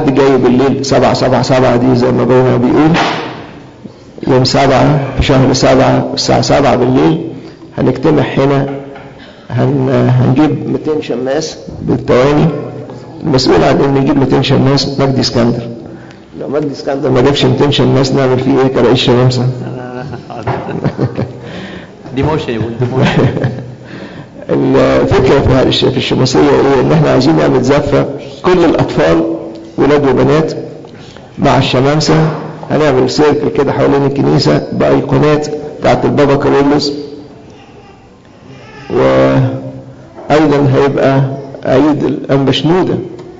الحد الجاي بالليل سبعة سبعة سبعة دي زي ما ابونا بيقول يوم سبعة في شهر سبعة الساعة سبعة بالليل هنجتمع هنا هن... هنجيب 200 شماس بالتواني المسؤول عن ان يجيب 200 شماس مجدي اسكندر لو مجدي اسكندر ما جابش 200 شماس نعمل فيه ايه كرئيس شمامسه ديموشن يقول ديموشن الفكره في هذه الش- في الشماسيه ايه ان احنا عايزين نعمل زفه كل الاطفال ولاد وبنات مع الشمامسه هنعمل سيركل كده حوالين الكنيسه بايقونات بتاعت البابا كارولوس وايضا هيبقى عيد الانبا شنوده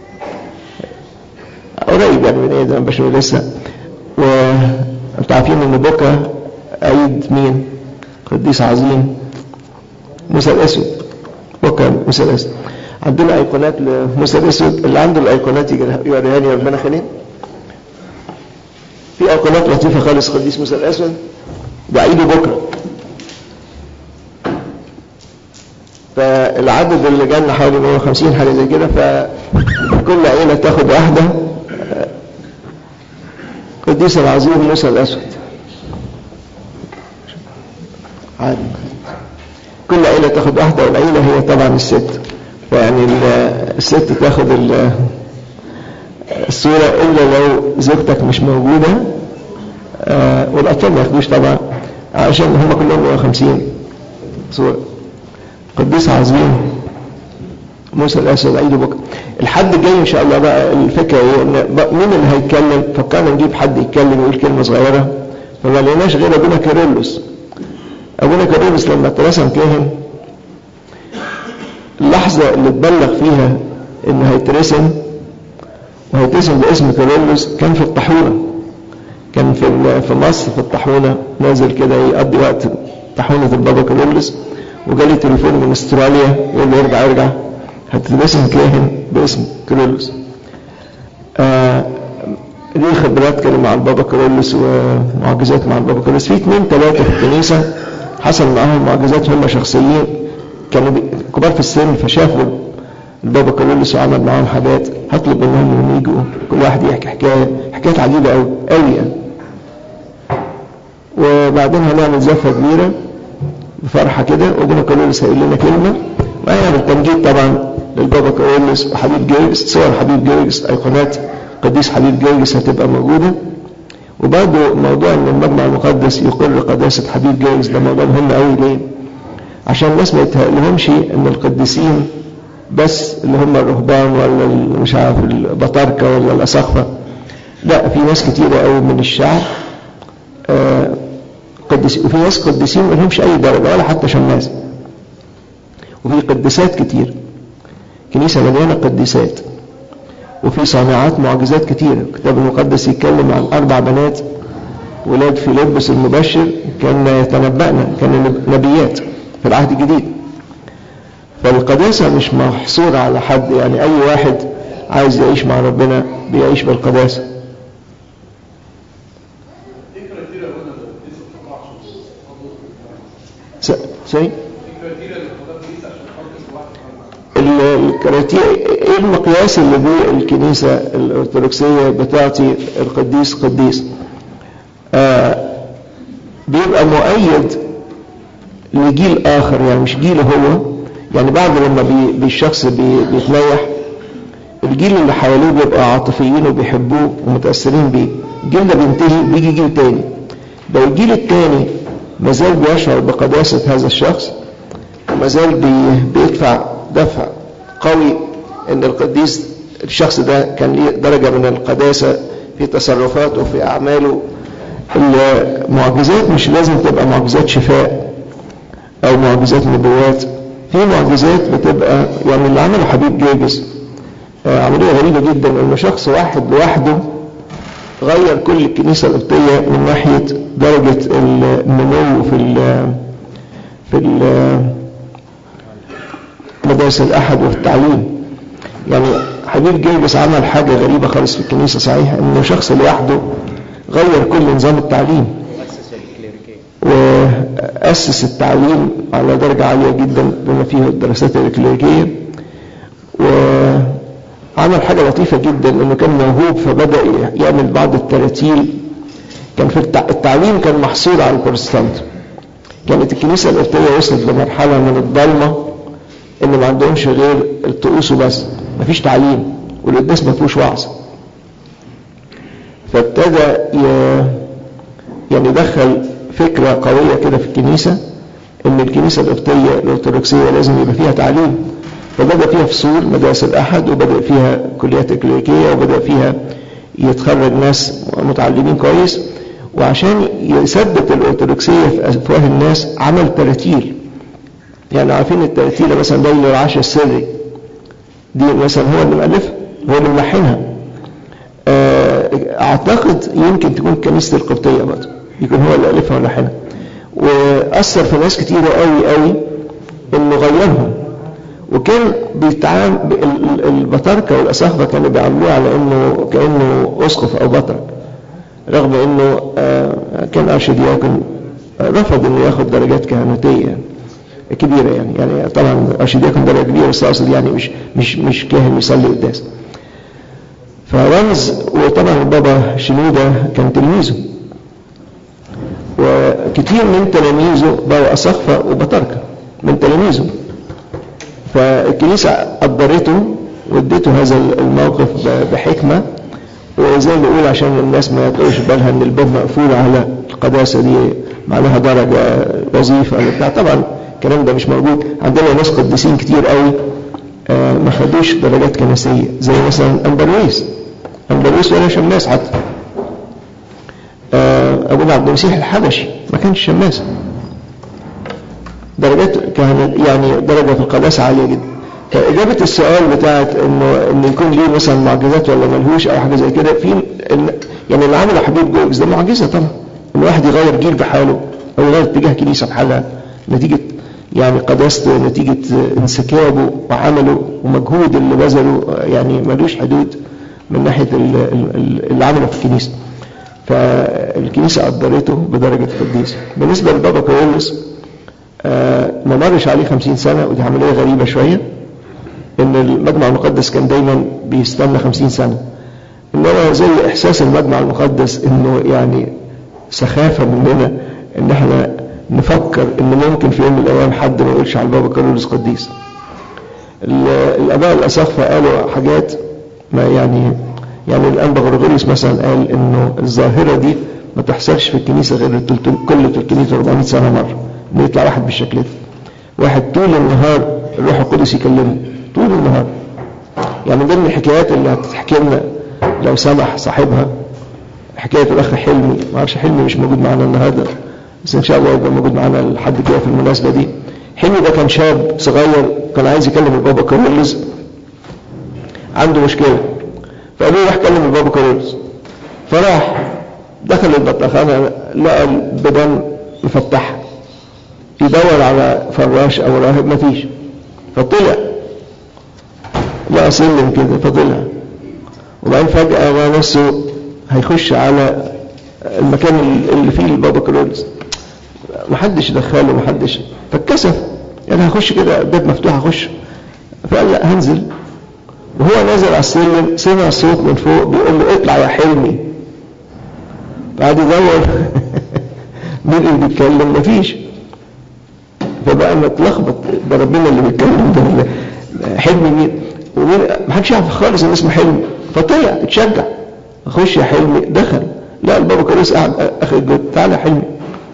قريب يعني من عيد الانبا شنوده لسه وانتوا عارفين ان بكره عيد مين؟ قديس عظيم موسى الاسود بكره موسى الاسود عندنا ايقونات لموسى الاسود اللي عنده الايقونات يجي- يوريها لي ربنا خليل في ايقونات لطيفه خالص قديس موسى الاسود ده عيده بكره فالعدد اللي جالنا حوالي 150 حاجه زي كده فكل عيله تاخد واحده آه، قديس العظيم موسى الاسود عادي كل عيله تاخد واحده والعيله هي طبعا الست فيعني ال- الست تاخد ال- الصوره الا لو زوجتك مش موجوده آه، والاطفال ما ياخدوش طبعا عشان هم كلهم 150 صوره قديس عظيم موسى الاسد عيده بكره الحد الجاي ان شاء الله بقى الفكره ايه ان بقى مين اللي هيتكلم فكرنا نجيب حد يتكلم ويقول كلمه صغيره فما لقيناش غير ابونا كيرلس ابونا كيرلس لما اترسم كاهن اللحظه اللي اتبلغ فيها انه هيترسم وهيترسم باسم كيرلس كان في الطاحونه كان في ال- في مصر في الطاحونه نازل كده يقضي وقت طاحونه البابا كيرلس وجالي تليفون من استراليا يقول لي ارجع ارجع هتترسم كاهن باسم كيرلس آه ليه خبرات كانوا مع البابا كيرلس ومعجزات مع البابا كيرلس في اثنين ثلاثه في الكنيسه حصل معاهم معجزات هم شخصيين كانوا بي- كبار في السن فشافوا البابا كيرلس وعمل معاهم حاجات هطلب منهم انهم يجوا كل واحد يحكي حكايه حكايات عجيبه قوي قوي يعني وبعدين هنعمل زفه كبيره بفرحه كده وابونا كيرلس هيقول لنا كلمه وهيعمل تمجيد طبعا للبابا كيرلس وحبيب جيرجس صور حبيب جيرجس ايقونات قديس حبيب جيرجس هتبقى موجوده وبرضه موضوع ان المجمع المقدس يقر قداسه حبيب جيرجس ده موضوع مهم قوي ليه؟ عشان الناس ما يتهيألهمش ان القديسين بس اللي هم الرهبان ولا ال- مش عارف البطاركه ولا الاساقفه لا في ناس كتيره قوي من الشعب آه، قديس وفي ناس قديسين ما لهمش اي درجه ولا حتى شماس وفي قديسات كتير كنيسه مليانه قديسات وفي صانعات معجزات كتيره الكتاب المقدس يتكلم عن اربع بنات ولاد فيلبس المبشر كان يتنبأنا كان نبيات في العهد الجديد فالقداسة مش محصورة على حد يعني أي واحد عايز يعيش مع ربنا بيعيش بالقداسة س- سوري ال- الكراتيه ايه المقياس اللي بيه الكنيسة الأرثوذكسية بتعطي القديس قديس آه بيبقى مؤيد لجيل آخر يعني مش جيله هو يعني بعد لما بي بي- الشخص بي بيتنيح الجيل اللي حواليه بيبقى عاطفيين وبيحبوه ومتأثرين بيه الجيل ده بينتهي بيجي جيل تاني لو الجيل التاني مازال بيشعر بقداسة هذا الشخص ومازال بي بيدفع دفع قوي ان القديس الشخص ده كان ليه درجة من القداسة في تصرفاته وفي أعماله المعجزات مش لازم تبقى معجزات شفاء أو معجزات نبوات في معجزات بتبقى يعني اللي عمله حبيب جيجس آه، عملية غريبة جدا انه شخص واحد لوحده غير كل الكنيسة القبطية من ناحية درجة النمو في ال في ال مدارس الأحد وفي التعليم يعني حبيب جيجس عمل حاجة غريبة خالص في الكنيسة صحيح انه شخص لوحده غير كل نظام التعليم وأسس التعليم على درجة عالية جدا بما فيه الدراسات الكليريكية عمل حاجة لطيفة جدا انه كان موهوب فبدأ يعمل بعض التراتيل كان في التع... التعليم كان محصور على البروتستانت كانت الكنيسة القبطية وصلت لمرحلة من الضلمة ان ما عندهمش غير الطقوس وبس مفيش تعليم والقداس ما فيهوش وعظ فابتدى ي... يعني دخل فكرة قوية كده في الكنيسة ان الكنيسة القبطية الارثوذكسية لازم يبقى فيها تعليم فبدأ فيها فصول مدارس الأحد وبدأ فيها كليات إكليريكية وبدأ فيها يتخرج ناس متعلمين كويس وعشان يثبت الأرثوذكسية في أفواه الناس عمل تراتيل يعني عارفين التراتيل مثلا ليل العشاء السري دي مثلا هو اللي مؤلفها هو اللي ملحنها أعتقد يمكن تكون كنيسة القبطية برضه يكون هو اللي ألفها ولحنها وأثر في ناس كتيرة قوي قوي إنه غيرهم وكان بيتعامل البطاركة والأساقفة كانوا بيعاملوه على إنه كأنه أسقف أو بطرك رغم إنه كان أرشدياكون رفض إنه ياخد درجات كهنوتية كبيرة يعني يعني طبعا أرشدياكون درجة كبيرة بس أقصد يعني مش مش مش كاهن يصلي قداس فرمز وطبعا البابا شنودة كان تلميذه وكتير من تلاميذه بقوا أساقفة وبطاركة من تلاميذه فالكنيسة قدرته واديته هذا الموقف بحكمة وزي ما بيقول عشان الناس ما تقولش بالها ان الباب مقفول على القداسة دي معناها درجة وظيفة ولا بتاع طبعا الكلام ده مش موجود عندنا ناس قديسين كتير قوي ما خدوش درجات كنسية زي مثلا أمبرويس أمبرويس ولا شماس حتى أبو عبد المسيح الحبشي ما كانش شماس درجات كان يعني درجة في القداسة عالية جدا فإجابة السؤال بتاعت إنه إنه يكون ليه مثلا معجزات ولا ملهوش أو حاجة زي كده في يعني اللي عمله حبيب جورجز ده معجزة طبعا إن واحد يغير جيل بحاله أو يغير اتجاه كنيسة بحالها نتيجة يعني قداسته نتيجة انسكابه وعمله ومجهود اللي بذله يعني ملوش حدود من ناحية اللي عمله في الكنيسة فالكنيسة قدرته بدرجة قديس بالنسبة لبابا كورولوس آه ما مرش عليه خمسين سنة ودي عملية غريبة شوية ان المجمع المقدس كان دايما بيستنى خمسين سنة انما زي احساس المجمع المقدس انه يعني سخافة مننا ان احنا نفكر ان ممكن في يوم من الايام حد ما يقولش على البابا كارولوس قديس الاباء الاساقفة قالوا حاجات ما يعني يعني الانبا غرغوريوس مثلا قال انه الظاهرة دي ما تحصلش في الكنيسة غير كل 300 400 سنة مرة ان يطلع واحد بالشكل ده واحد طول النهار الروح القدس يكلمه طول النهار يعني من ضمن الحكايات اللي هتحكي لنا لو سمح صاحبها حكاية الأخ حلمي ما اعرفش حلمي مش موجود معانا النهاردة بس إن شاء الله يبقى موجود معانا لحد كده في المناسبة دي حلمي ده كان شاب صغير كان عايز يكلم البابا كارولوس عنده مشكلة فقالوا له روح كلم البابا كارولوس فراح دخل البطاخانة لقى البيبان مفتحة يدور على فراش او راهب مفيش فطلع لقى سلم كده فطلع وبعدين فجأة لقى نفسه هيخش على المكان اللي فيه البابا كارولوس محدش دخله محدش فاتكسف يعني هخش كده الباب مفتوح هخش فقال لا هنزل وهو نازل على السلم سمع صوت من فوق بيقول له اطلع يا حلمي بعد يدور مين اللي بيتكلم مفيش فبقى متلخبط ده ربنا اللي بيتكلم ده حلمي مين ومين محدش يعرف خالص ان اسمه حلمي فطلع اتشجع اخش يا حلمي دخل لا البابا كاريس قاعد اخر الجد تعالى يا حلمي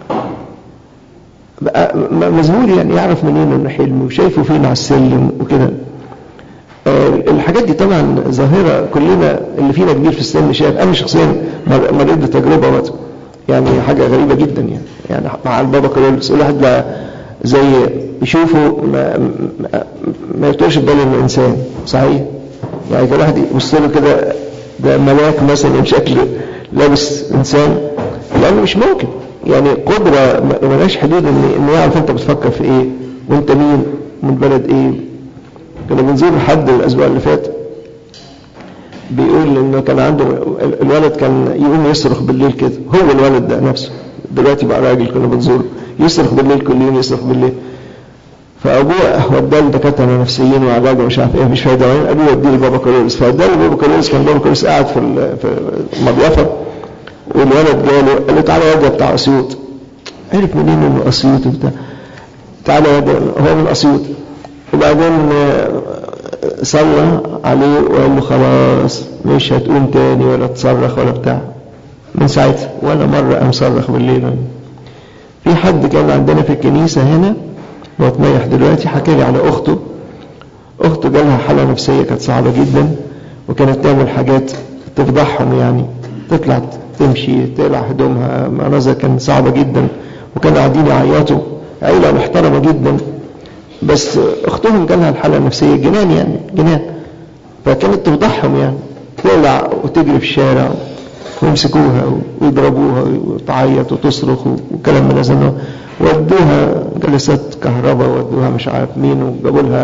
بقى مذهول يعني يعرف منين انه حلمي وشايفه فين على السلم وكده آه الحاجات دي طبعا ظاهرة كلنا اللي فينا كبير في السن شايف انا شخصيا مريت بتجربة برضه يعني حاجة غريبة جدا يعني يعني مع البابا كاريس الواحد لا زي يشوفه ما, ما, ما يطولش باله انه انسان صحيح يعني كان واحد يبص له كده ده ملاك مثلا شكل لابس انسان لانه مش ممكن يعني قدرة ملهاش حدود ان انه يعرف انت بتفكر في ايه وانت مين من بلد ايه كنا بنزور حد الاسبوع اللي فات بيقول انه كان عنده الولد كان يقوم يصرخ بالليل كده هو الولد ده نفسه دلوقتي بقى راجل كنا بنزوره يصرخ بالليل كل يوم يصرخ بالليل فابوه وداه لدكاتره نفسيين وعلاج ومش عارف ايه مش فايده وين ابوه وديه لبابا كارولوس فوداه لبابا كارولوس كان بابا كارولوس قاعد في ال- في المضيفه والولد جاله قال له تعالى يا واد بتاع اسيوط عرف منين انه اسيوط وبتاع تعالى يا واد هو من اسيوط وبعدين آه، صلى عليه وقال له خلاص مش هتقوم تاني ولا تصرخ ولا بتاع من ساعتها ولا مرة قام صرخ بالليل في حد كان عندنا في الكنيسة هنا هو اتنيح دلوقتي حكى لي على أخته أخته جالها حالة نفسية كانت صعبة جدا وكانت تعمل حاجات تفضحهم يعني تطلع تمشي تقلع هدومها مناظر كانت صعبة جدا وكانوا قاعدين يعيطوا عيلة محترمة جدا بس أختهم جالها الحالة النفسية جنان يعني جنان فكانت تفضحهم يعني تقلع وتجري في الشارع ويمسكوها ويضربوها وتعيط وتصرخ وكلام من هذا النوع ودوها جلسات كهرباء ودوها مش عارف مين وجابوا لها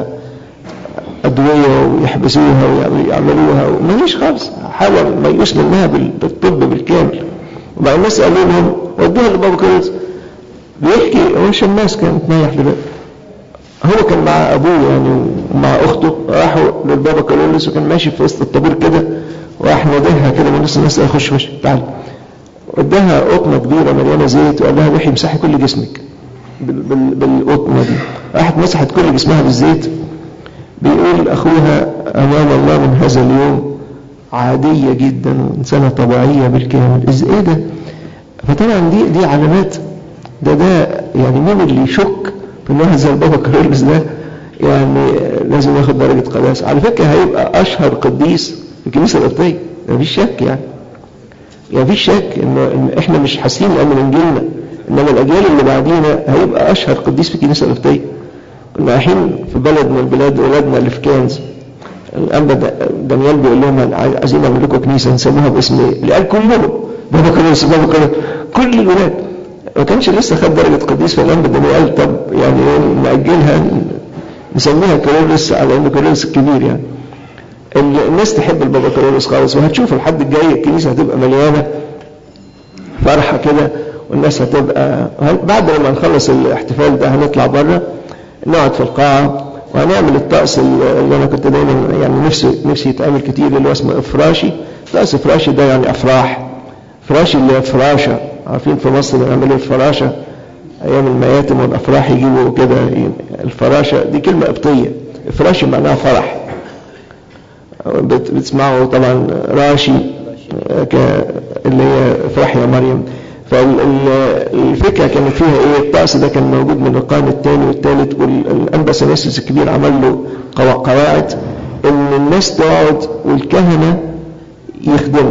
أدوية ويحبسوها ويعملوها ومفيش خالص حالة ميؤوس منها بال- بالطب بالكامل وبعد الناس قالوا لهم ودوها لبابا كارلوس بيحكي هو شماس كان متنيح دلوقتي هو كان مع ابوه يعني ومع اخته راحوا للبابا كارلوس وكان ماشي في وسط الطابور كده وراح ناديها كده من نص الناس قال خش خش تعالى اداها قطنه كبيره مليانه زيت وقال لها روحي امسحي كل جسمك بال- بال- بالقطنه دي راحت مسحت كل جسمها بالزيت بيقول اخوها امام الله من هذا اليوم عاديه جدا وانسانه طبيعيه بالكامل إز ايه ده فطبعا دي دي علامات ده ده يعني مين اللي يشك في ان واحد زي البابا كارلوس ده يعني لازم ياخد درجه قداسه على فكره هيبقى اشهر قديس في الكنيسه القبطيه مفيش شك يعني يعني مفيش شك ان إن احنا مش حاسين الان من انجيلنا انما الاجيال اللي بعدينا هيبقى اشهر قديس في الكنيسه القبطيه كنا رايحين في بلد من البلاد ولادنا اللي في كنز الانبا د- دانيال بيقول لهم أنا عايز- عايزين نعمل لكم كنيسه نسموها باسم ايه؟ اللي قال كلهم بابا كارلوس بابا كارلوس كل الولاد ما كانش لسه خد درجه قديس فالانبا دانيال طب يعني إيه ناجلها نسميها كارلوس على انه كارلوس الكبير يعني ال- الناس تحب البابا كارلوس خالص وهتشوف الحد الجاي الكنيسه هتبقى مليانه فرحه كده والناس هتبقى بعد ما نخلص الاحتفال ده هنطلع بره نقعد في القاعه وهنعمل الطقس اللي انا كنت دايما يعني نفسي نفسي يتعمل كتير اللي هو اسمه افراشي طقس افراشي ده يعني افراح فراشي اللي هي فراشه عارفين في مصر بيعملوا الفراشه ايام المياتم والافراح يجيبوا كده الفراشه دي كلمه قبطيه افراشي معناها فرح بت- بتسمعوا طبعا راشي آه، ك- اللي هي فرح يا مريم فالفكره كانت فيها ايه الطقس ده كان موجود من القرن الثاني والثالث والانبا سناسس الكبير عمل له قوا- قواعد ان الناس تقعد والكهنه يخدموا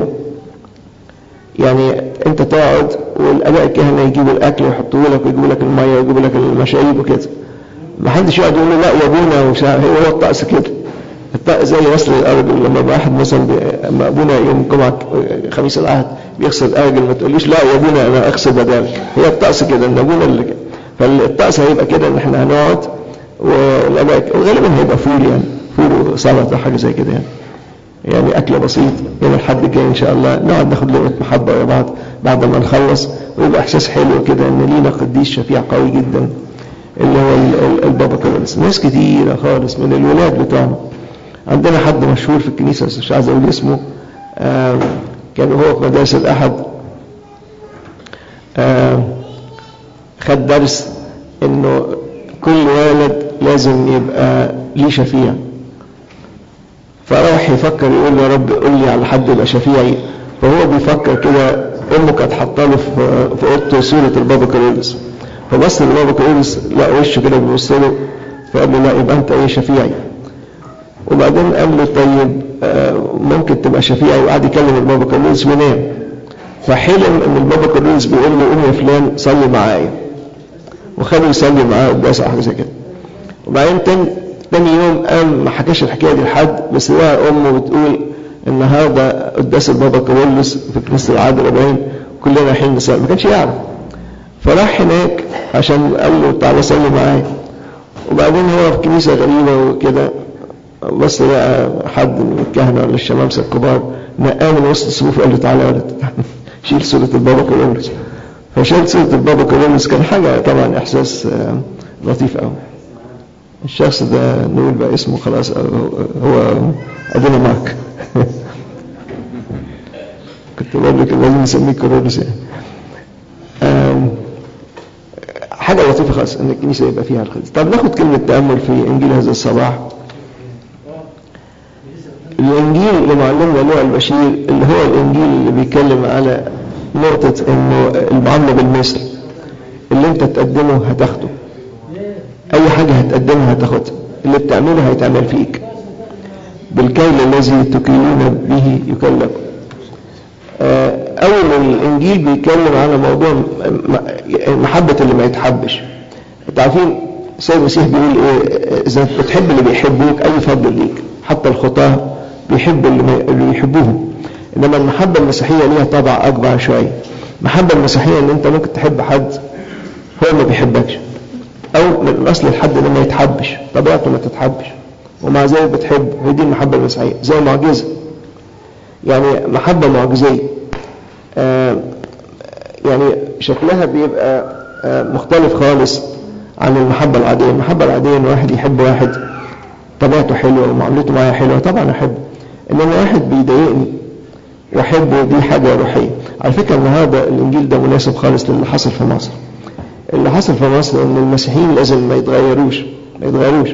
يعني انت تقعد والاباء الكهنه يجيبوا الاكل ويحطوه لك ويجيبوا لك الميه ويجيبوا لك المشاريب وكده ما حدش يقعد يقول له لا يا ابونا ومش عارف هو هو الطقس كده الطقس زي غسل الارجل لما واحد مثلا بي- اما ابونا يوم الجمعه خميس العهد بيغسل الارجل ما تقوليش لا يا ابونا انا اغسل بدالك هي الطقس كده ان ابونا اللي كده فالطقس هيبقى كده ان احنا هنقعد والاباء وغالبا هيبقى فول يعني فول وسلطه حاجه زي كده يعني يعني اكل بسيط يوم الحد الجاي ان شاء الله نقعد ناخد لقمه محبه ورا بعض بعد ما نخلص ويبقى احساس حلو كده ان لينا قديس شفيع قوي جدا اللي هو ال- ال- البابا كارلوس ناس كتيره خالص من الولاد بتوعنا عندنا حد مشهور في الكنيسه بس مش عايز اقول اسمه آم، كان هو في مدارس الاحد آم، خد درس انه كل ولد لازم يبقى ليه شفيع فراح يفكر يقول يا رب قول لي على حد يبقى شفيعي فهو بيفكر كده امه كانت حاطه له في في اوضته صوره البابا كارلوس فبص للبابا كارلوس لقى وشه كده بيبص له فقال له لا يبقى انت ايه شفيعي وبعدين قال له طيب آه، ممكن تبقى شفيعي وقعد يكلم البابا كارلوس ونام فحلم ان البابا كارلوس بيقول له قوم يا فلان صلي معايا وخده يصلي معاه قداس أو حاجه زي كده وبعدين تاني, تاني يوم قام ما حكاش الحكايه دي لحد بس لقى امه بتقول النهارده قداس البابا كارلوس في كنيسه العادل ابراهيم كلنا رايحين نصلي ما كانش يعرف فراح هناك عشان قال له تعالى صلي معايا وبعدين هو في كنيسه غريبه وكده بص لقى حد من الكهنه ولا الشمامسه الكبار نقاه من وسط الصفوف وقال له تعالى يا ولد شيل صوره البابا كارلوس فشال صوره البابا كارلوس كان حاجه طبعا احساس آه، لطيف قوي الشخص ده نقول بقى اسمه خلاص هو ابونا مارك كنت بقول لك لازم نسميه كورولوس يعني آم، حاجة لطيفة خالص ان الكنيسة يبقى فيها الخليط طب ناخد كلمة تأمل في انجيل هذا الصباح الانجيل لمعلمنا لوقا البشير اللي هو الانجيل اللي بيتكلم على نقطة انه المعاملة بالمثل اللي انت تقدمه هتاخده اي حاجة هتقدمها هتاخدها اللي بتعمله هيتعمل فيك بالكيل الذي تكيلون به يكلف آه، اول الانجيل بيتكلم على موضوع م- م- محبة اللي ما يتحبش انتوا عارفين السيد المسيح بيقول ايه اذا بتحب اللي بيحبوك اي فضل ليك حتى الخطاة بيحبوا اللي, ما- اللي يحبوهم انما المحبة المسيحية ليها طابع اكبر شوية المحبة المسيحية ان انت ممكن تحب حد هو ما بيحبكش او من الاصل الحد ده ما يتحبش طبيعته ما تتحبش ومع ذلك بتحب هي دي المحبة المسيحية زي معجزة يعني محبة معجزية آه، يعني شكلها بيبقى آه، مختلف خالص عن المحبة العادية المحبة العادية ان واحد يحب واحد طبيعته حلوة ومعاملته معايا حلوة طبعا احبه انما واحد بيضايقني واحبه دي حاجة روحية على فكرة النهاردة الانجيل ده مناسب خالص للي حصل في مصر اللي حصل في مصر ان المسيحيين لازم ما يتغيروش ما يتغيروش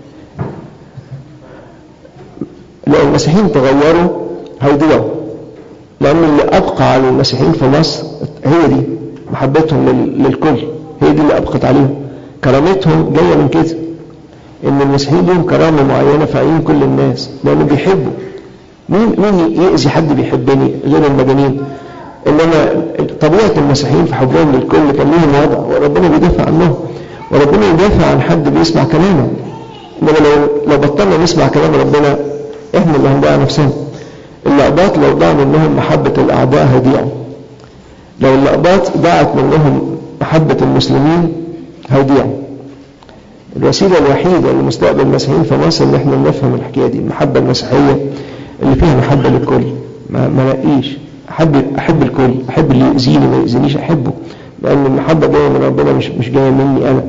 لو المسيحيين تغيروا هيضيعوا لأن اللي أبقى على المسيحيين في مصر هي دي محبتهم لل- للكل هي دي اللي أبقت عليهم كرامتهم جاية من كده إن المسيحيين لهم كرامة معينة في عيون كل الناس لأنه بيحبوا مين مين يأذي حد بيحبني غير المجانين إنما طبيعة المسيحيين في حبهم للكل كان ليهم وضع وربنا بيدافع عنهم وربنا يدافع عن حد بيسمع كلامه إنما لو لو بطلنا نسمع كلام ربنا إحنا اللي هنضيع نفسنا اللقبات لو ضاع منهم محبة الأعداء هيضيعوا لو اللقبات ضاعت منهم محبة المسلمين هيضيعوا الوسيلة الوحيدة لمستقبل المسيحيين في مصر ان احنا نفهم الحكاية دي المحبة المسيحية اللي فيها محبة للكل ما ما لاقيش احب احب الكل احب اللي يؤذيني ما يؤذينيش احبه لان المحبة جاية من ربنا مش مش جاية مني انا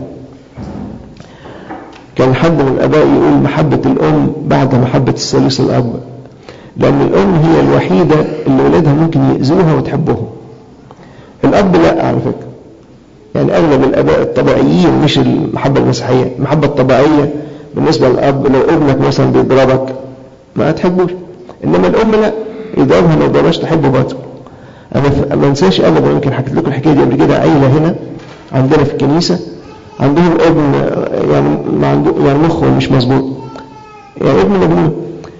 كان حد من الاباء يقول محبة الام بعد محبة الثالوث الاب لأن الأم هي الوحيدة اللي ولادها ممكن يأذوها وتحبهم الأب لا على فكرة يعني أغلب الآباء الطبيعيين مش المحبة المسيحية المحبة الطبيعية بالنسبة للأب لو ابنك مثلا بيضربك ما تحبوش إنما الأم لا يضربها ما يضربهاش تحبه برضه أنا ف- ما انساش أبدا يمكن حكيت لكم الحكاية دي قبل كده عيلة هنا عندنا في الكنيسة عندهم ابن آه، يعني ما عنده يعني مخه مش مظبوط يعني ابن مجنون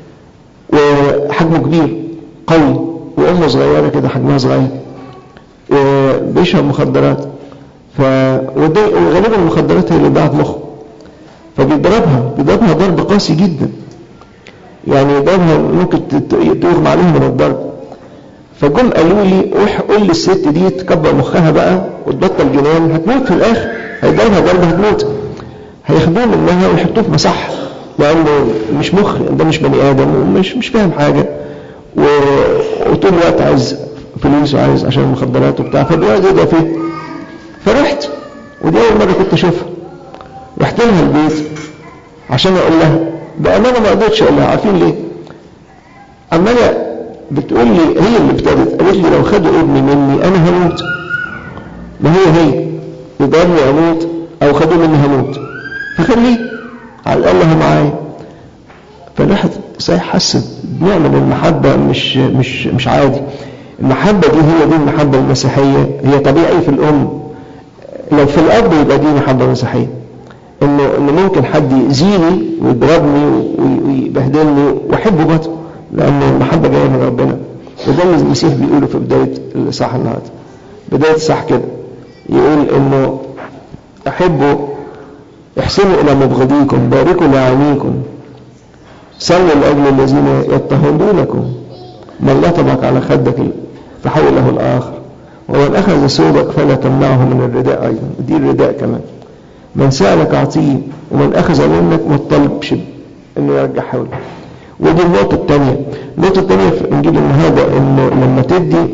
وحجمه كبير قوي وأمه صغيرة كده حجمها صغير وبيشرب مخدرات ف وده- وغالبا المخدرات هي اللي ضاعت مخه فبيضربها بيضربها ضرب قاسي جدا يعني يضربها ممكن تت- تغمى عليهم من الضرب فجم قالوا لي روح قول للست دي تكبر مخها بقى وتبطل جنان هتموت في الاخر هيضربها ضربه هتموت هياخدوه منها ويحطوه في مصحة لأنه مش مخ ده مش بني آدم ومش مش فاهم حاجة و... وطول الوقت عايز فلوس وعايز عشان المخدرات وبتاع فبيقعد يدعي فيه فرحت ودي أول مرة كنت أشوفها رحت لها البيت عشان أقول لها بأمانة ما قدرتش أقول لها عارفين ليه؟ عمالة بتقول لي هي اللي ابتدت قالت لي لو خدوا ابني مني أنا هموت ما هي هي يضربني أموت أو خدوا مني هموت فخليه على الأقل هو معايا فالواحد صحيح حس بنوع من المحبة مش مش مش عادي المحبة دي هي دي المحبة المسيحية هي طبيعي في الأم لو في الأب يبقى دي محبة مسيحية إنه إنه ممكن حد يأذيني ويضربني وي- ويبهدلني وأحبه برضه لأن المحبة جاية من ربنا وده اللي المسيح بيقوله في بداية الإصحاح النهارده بداية الصح كده يقول إنه أحبوا احسنوا إلى مبغضيكم باركوا لعانيكم صلوا لأجل الذين يضطهدونكم من لطمك على خدك فحول له الآخر ومن أخذ ثوبك فلا تمنعه من الرداء أيضا دي الرداء كمان من سألك أعطيه ومن أخذ منك ما تطلبش إنه يرجع حوله ودي النقطة الثانية النقطة الثانية في إنجيل النهارده إنه لما تدي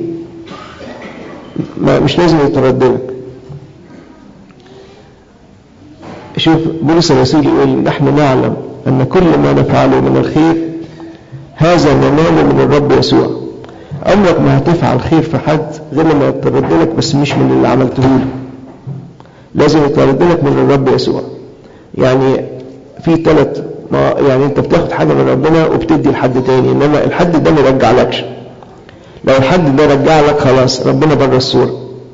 ما مش لازم يتردلك شوف بولس الرسول يقول نحن نعلم أن كل ما نفعله من الخير هذا نناله من الرب يسوع عمرك ما هتفعل خير في حد غير لما يترد لك بس مش من اللي عملته له لازم يترد لك من الرب يسوع يعني في ثلاث يعني انت بتاخد حاجه من ربنا وبتدي لحد تاني انما الحد ده ما يرجعلكش لو الحد ده رجع لك خلاص ربنا بره الصوره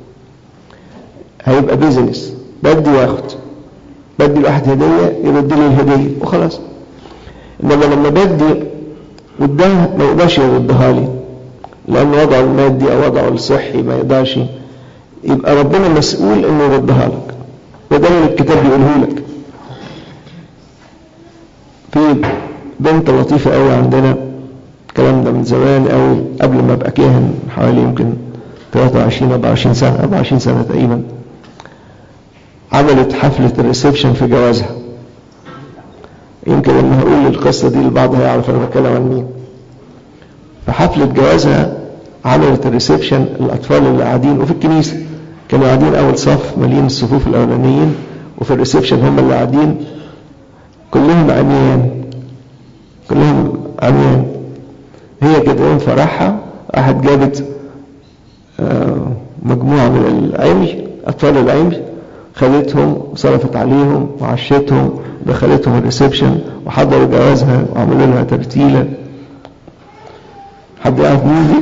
هيبقى بيزنس بدي واخد بدي الواحد هديه يرد لي الهديه وخلاص انما لما بدي واداها ما يقدرش يردها لي لان وضعه المادي او وضعه الصحي ما يقدرش يبقى ربنا مسؤول انه يردها لك وده اللي الكتاب بيقوله لك في بنت لطيفة قوي عندنا الكلام ده من زمان قوي قبل ما ابقى كاهن حوالي يمكن 23 24 سنة 24 سنة تقريبا عملت حفلة الريسبشن في جوازها يمكن لما هقول القصة دي البعض هيعرف انا بتكلم عن مين في حفلة جوازها عملت الريسبشن الاطفال اللي قاعدين وفي الكنيسة كانوا قاعدين اول صف مالين الصفوف الاولانيين وفي الريسبشن هم اللي قاعدين كلهم عميان كلهم عميان هي كده يوم فرحها راحت جابت مجموعة من العمي أطفال العمي خدتهم وصرفت عليهم وعشتهم ودخلتهم الريسبشن وحضروا جوازها وعملوا لها ترتيلة حد يعرف مين دي؟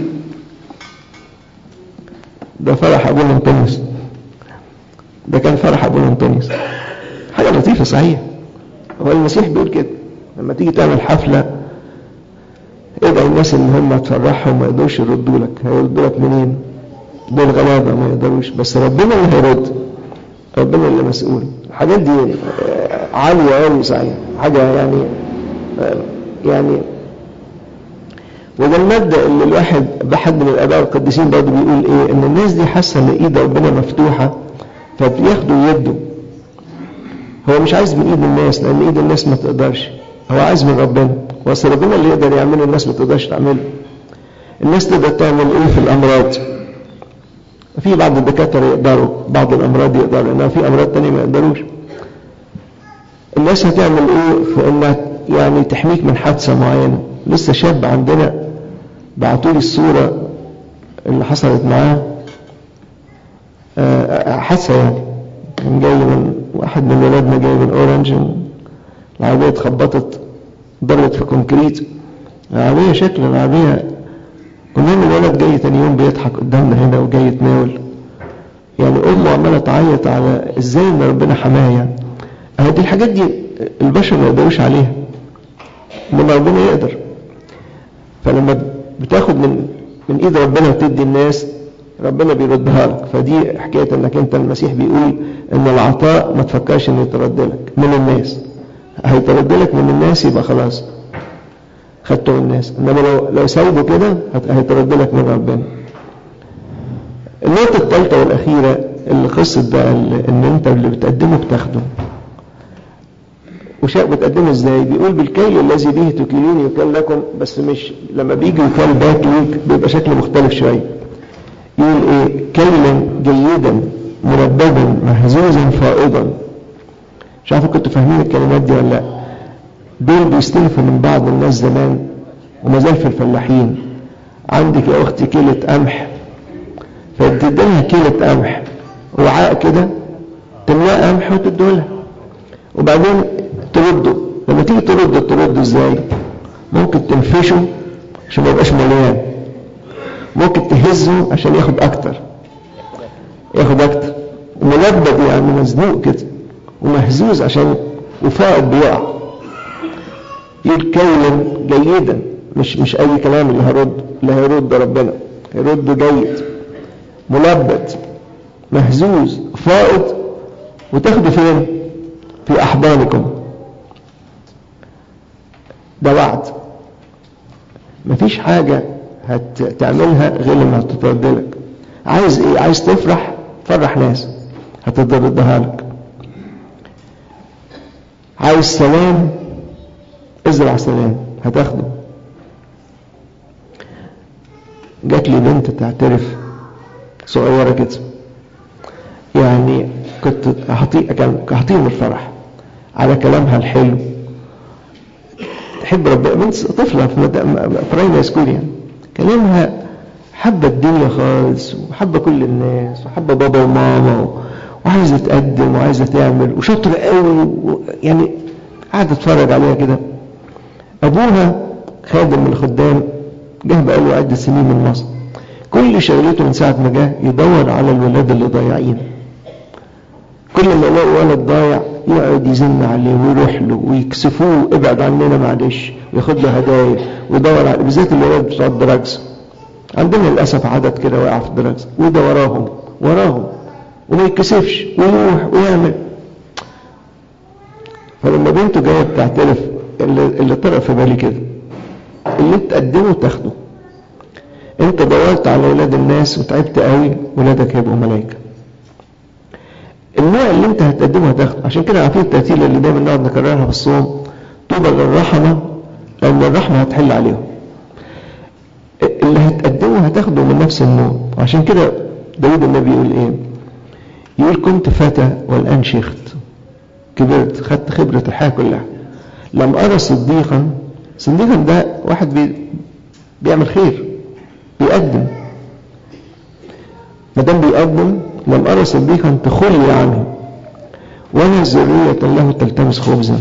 ده فرح أبونا أنطونيوس ده كان فرح أبونا أنطونيوس حاجة لطيفة صحيح هو المسيح بيقول كده لما تيجي تعمل حفلة ادعي الناس ان هم تفرحهم ما يقدروش يردوا لك هيردوا لك منين دول غلابة ما يقدروش بس ربنا اللي هيرد ربنا اللي مسؤول الحاجات دي عالية قوي صحيح حاجة يعني يعني وده المبدأ اللي الواحد بحد من الآباء القديسين برضه بيقول إيه إن الناس دي حاسة إن إيد ربنا مفتوحة فبياخدوا ويدوا هو مش عايز من ايد الناس لان ايد الناس ما تقدرش هو عايز من ربنا واصل ربنا اللي يقدر يعمله الناس ما تقدرش تعمله الناس تقدر تعمل ايه في الامراض في بعض الدكاتره يقدروا بعض الامراض يقدروا انما في امراض تانية ما يقدروش الناس هتعمل ايه في انها يعني تحميك من حادثه معينه لسه شاب عندنا بعتوا لي الصوره اللي حصلت معاه حادثه يعني كان جاي من واحد من ولادنا جاي من اورنج العربيه اتخبطت ضربت في كونكريت العربيه شكل العربيه المهم الولد جاي تاني يوم بيضحك قدامنا هنا وجاي يتناول يعني امه عماله تعيط على ازاي ان ربنا حمايا يعني دي الحاجات دي البشر ما يقدروش عليها انما ربنا يقدر فلما بتاخد من من ايد ربنا وتدي الناس ربنا بيردها لك فدي حكايه انك انت المسيح بيقول ان العطاء ما تفكرش انه يترد لك من الناس هيترد لك من الناس يبقى خلاص خدته من الناس انما لو لو سايبه كده هيترد لك من ربنا النقطه الثالثه والاخيره اللي قصه بقى ان انت اللي بتقدمه بتاخده وشاء بتقدمه ازاي بيقول بالكيل الذي به تكيلون يكال لكم بس مش لما بيجي يكال باك ليك بيبقى شكله مختلف شويه يقول ايه كيلا جيدا مرببا مهزوزا فائضا مش عارف كنتوا فاهمين الكلمات دي ولا لا دول بيستلفوا من بعض الناس زمان وما زال في الفلاحين عندك يا اختي كيلة قمح فبتديلها كيلة قمح وعاء كده تملاه قمح وتدولها وبعدين ترده لما تيجي ترده ترده ازاي ممكن تنفشه عشان ما يبقاش مليان ممكن تهزه عشان ياخد اكتر ياخد اكتر ملبد يعني مزنوق كده ومهزوز عشان وفائض بيقع يقول كونا جيدا مش مش اي كلام اللي هرد اللي هيرد ربنا هيرد جيد ملبد مهزوز فائض وتاخده فين في احضانكم ده وعد مفيش حاجه هتعملها غير لما هتترد لك عايز ايه عايز تفرح فرح ناس هتتردها لك عايز سلام ازرع سلام هتاخده جات لي بنت تعترف صغيره كده يعني كنت هطيق كان هطيق من الفرح على كلامها الحلو تحب ربنا بنت طفلة في برايمري سكول يعني كلامها حابة الدنيا خالص وحابة كل الناس وحابة بابا وماما وعايزة تقدم وعايزة تعمل وشاطرة قوي يعني قاعدة اتفرج عليها كده أبوها خادم من الخدام جه بقاله عدة سنين من مصر كل شغلته من ساعة ما جه يدور على الولاد اللي ضايعين كل ما يلاقي ولد ضايع يقعد يزن عليه ويروح له ويكسفوه ابعد عننا معلش وياخد له هدايا ويدور على بالذات الولاد بتوع الدراجز عندنا للاسف عدد كده واقع في الدراجز وده وراهم وراهم وما يتكسفش ويروح ويعمل فلما بنته جايه بتعترف اللي, اللي طرق في بالي كده اللي تقدمه تاخده انت دورت على ولاد الناس وتعبت قوي ولادك هيبقوا ملائكه النوع اللي انت هتقدمه هتاخده عشان كده عارفين الترتيل اللي دايما نقعد نكررها في الصوم طوبى للرحمه لان الرحمه هتحل عليهم اللي هتقدمه هتاخده من نفس النوع عشان كده داود النبي يقول ايه يقول كنت فتى والان شيخت كبرت خدت خبره الحياه كلها لم ارى صديقا صديقا ده واحد بي بيعمل خير بيقدم ما دام بيقدم لم أرى صديقا تخلي عنه ولا ذرية له تلتمس خبزا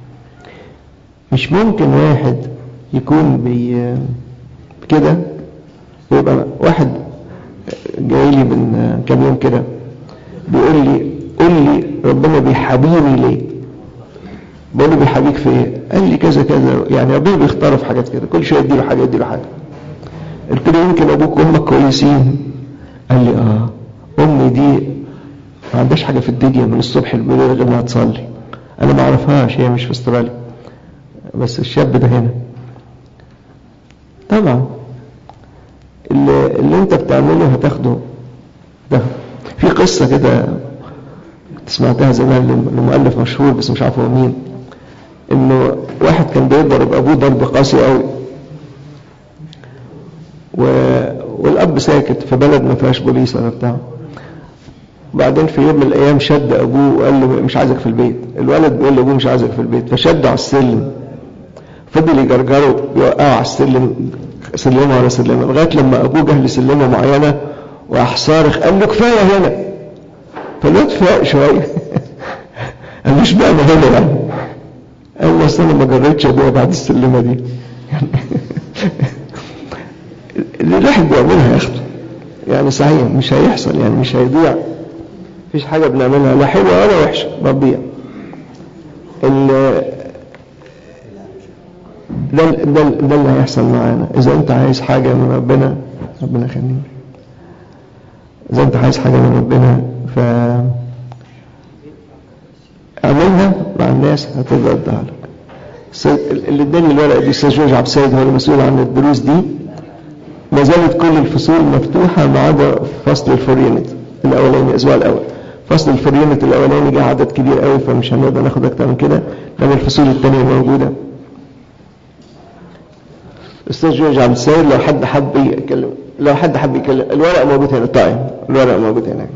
مش ممكن واحد يكون بي كده ويبقى واحد جاي لي من كام يوم كده بيقول لي قول لي ربنا بيحابيني ليه بقول له بيحابيك في ايه قال لي كذا كذا يعني ربنا بيختار في حاجات كده كل شويه يديله حاجه يديله حاجه قلت له يمكن ابوك وامك كويسين قال لي اه امي دي ما عندهاش حاجه في الدنيا من الصبح للبلد غير انها تصلي انا ما اعرفهاش هي مش في استراليا بس الشاب ده هنا طبعا اللي, اللي انت بتعمله هتاخده ده في قصه كده سمعتها زمان لمؤلف مشهور بس مش عارف هو مين انه واحد كان بيضرب ابوه ضرب قاسي قوي و... والاب ساكت في بلد ما فيهاش بوليس ولا بتاع بعدين في يوم من الايام شد ابوه وقال له مش عايزك في البيت الولد بيقول لابوه مش عايزك في البيت فشده على السلم فضل يجرجره يوقعه على السلم سلمه ورا سلمه لغايه لما ابوه جه لسلمه معينه وراح صارخ قال له كفايه هنا فالواد فاق شويه قال له اشمعنى هنا يعني قال له اصل انا ما جريتش ابويا بعد السلمه دي اللي الواحد بيعملها ياخده يعني صحيح مش هيحصل يعني مش هيضيع مفيش حاجة بنعملها لا حلوة ولا وحشة بتضيع ده ده ده اللي هيحصل معانا إذا أنت عايز حاجة من ربنا ربنا يخليك إذا أنت عايز حاجة من ربنا ف اعملها مع الناس هتقدر اديها لك اللي اداني الورقه دي استاذ جورج عبد السيد هو المسؤول عن الدروس دي ما زالت كل الفصول مفتوحة ما عدا فصل الفور يونت الأولاني الأسبوع الأول فصل الفور يونت الأولاني جه عدد كبير قوي فمش هنقدر ناخد أكتر من كده لما الفصول الثانية موجودة أستاذ جورج عبد السيد لو حد حب يتكلم لو حد حب يتكلم الورق موجود هنا طيب الورق موجود هنا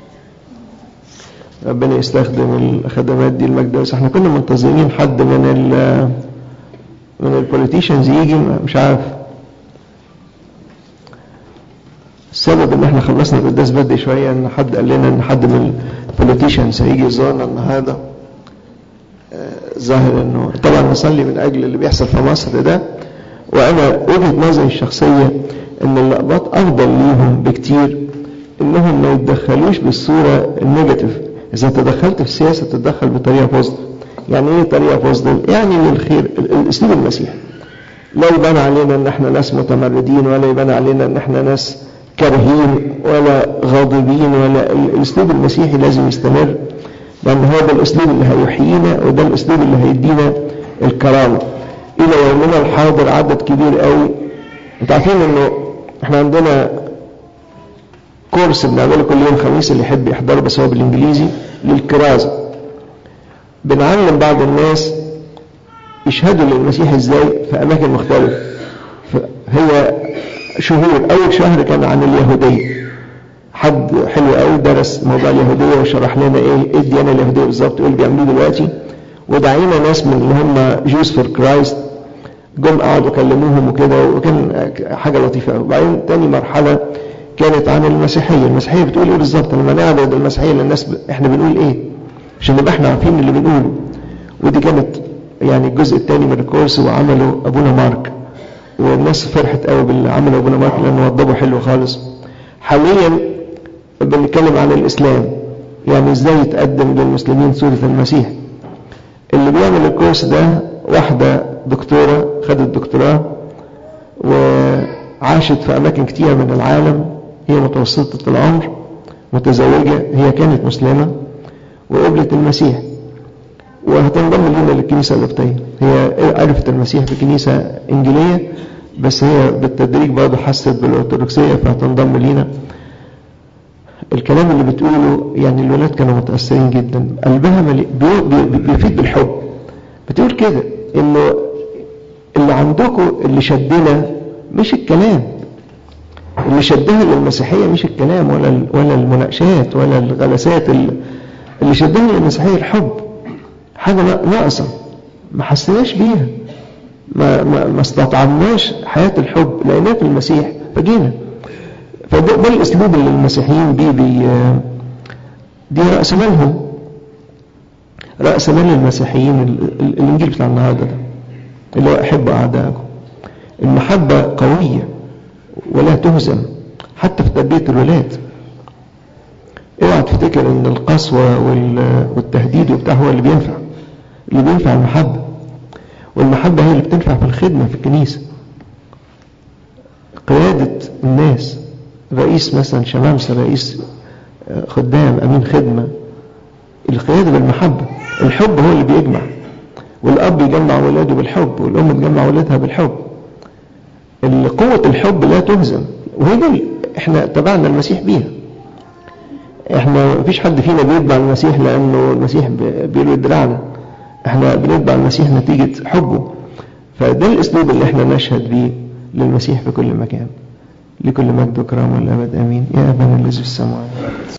ربنا يستخدم الخدمات دي المجد احنا كنا منتظرين حد من ال من البوليتيشنز يجي مش عارف السبب ان احنا خلصنا القداس بدري شويه ان حد قال لنا ان حد من البوليتيشنز هيجي يزورنا النهارده ظاهر انه طبعا نصلي من اجل اللي بيحصل في مصر ده وانا وجهه نظري الشخصيه ان اللقبات افضل ليهم بكتير انهم ما يتدخلوش بالصوره النيجاتيف اذا تدخلت في السياسه تتدخل بطريقه بوزيتيف يعني ايه طريقه بوزيتيف يعني للخير الاسلوب المسيحي لا يبان علينا ان احنا ناس متمردين ولا يبان علينا ان احنا ناس كارهين ولا غاضبين ولا الاسلوب المسيحي لازم يستمر لان هو ده الاسلوب اللي هيحيينا وده الاسلوب اللي هيدينا الكرامه الى يومنا الحاضر عدد كبير قوي انتوا عارفين انه احنا عندنا كورس بنعمله كل يوم خميس اللي يحب يحضره بس هو بالانجليزي للكرازه بنعلم بعض الناس يشهدوا للمسيح ازاي في اماكن مختلفه هي شهور اول شهر كان عن اليهوديه حد حلو قوي درس موضوع اليهوديه وشرح لنا ايه ايه الديانه اليهوديه بالظبط وايه اللي بيعملوه دلوقتي ودعينا ناس من اللي هم جوز فور كرايست جم قعدوا كلموهم وكده وكان حاجة لطيفة قوي وبعدين تاني مرحلة كانت عن المسيحية المسيحية بتقول ايه بالظبط لما نعرض المسيحية للناس ب... احنا بنقول ايه عشان نبقى احنا عارفين اللي بنقوله ودي كانت يعني الجزء الثاني من الكورس وعمله ابونا مارك والناس فرحت قوي باللي عمله ابونا مارك لانه وضبه حلو خالص حاليا بنتكلم عن الاسلام يعني ازاي يتقدم للمسلمين صورة المسيح اللي بيعمل الكورس ده واحدة دكتورة خدت دكتوراه وعاشت في أماكن كتير من العالم هي متوسطة العمر متزوجة هي كانت مسلمة وقبلت المسيح وهتنضم لنا للكنيسة القبطية هي عرفت المسيح في كنيسة إنجيلية بس هي بالتدريج برضه حست بالأرثوذكسية فهتنضم لينا الكلام اللي بتقوله يعني الولاد كانوا متأثرين جدا قلبها ملي... بيفيد بالحب بتقول كده انه اللي عندكم اللي شدنا مش الكلام اللي شدها للمسيحية مش الكلام ولا ولا المناقشات ولا الغلسات اللي شدها للمسيحية الحب حاجة ناقصة ما حسناش بيها ما ما, ما استطعمناش حياة الحب لقيناها في المسيح فجينا فده ده الاسلوب اللي المسيحيين بيه بي دي رأس مالهم رأس مال المسيحيين الانجيل بتاع النهارده ده اللي هو احبوا اعدائكم المحبة قوية ولا تهزم حتى في تربية الولاد اوعى تفتكر ان القسوة والتهديد وبتاع هو اللي بينفع اللي بينفع المحبة والمحبة هي اللي بتنفع في الخدمة في الكنيسة قيادة الناس رئيس مثلا شمامسة رئيس خدام أمين خدمة القيادة بالمحبة الحب هو اللي بيجمع والأب يجمع ولاده بالحب والأم تجمع ولادها بالحب قوة الحب لا تهزم وهي دي احنا تبعنا المسيح بيها احنا مفيش حد فينا بيتبع المسيح لأنه المسيح بيلوي دراعنا احنا بنتبع المسيح نتيجة حبه فده الاسلوب اللي احنا نشهد بيه للمسيح في كل مكان لكل مجد وكرامه والابد امين يا ابانا الذي في السماوات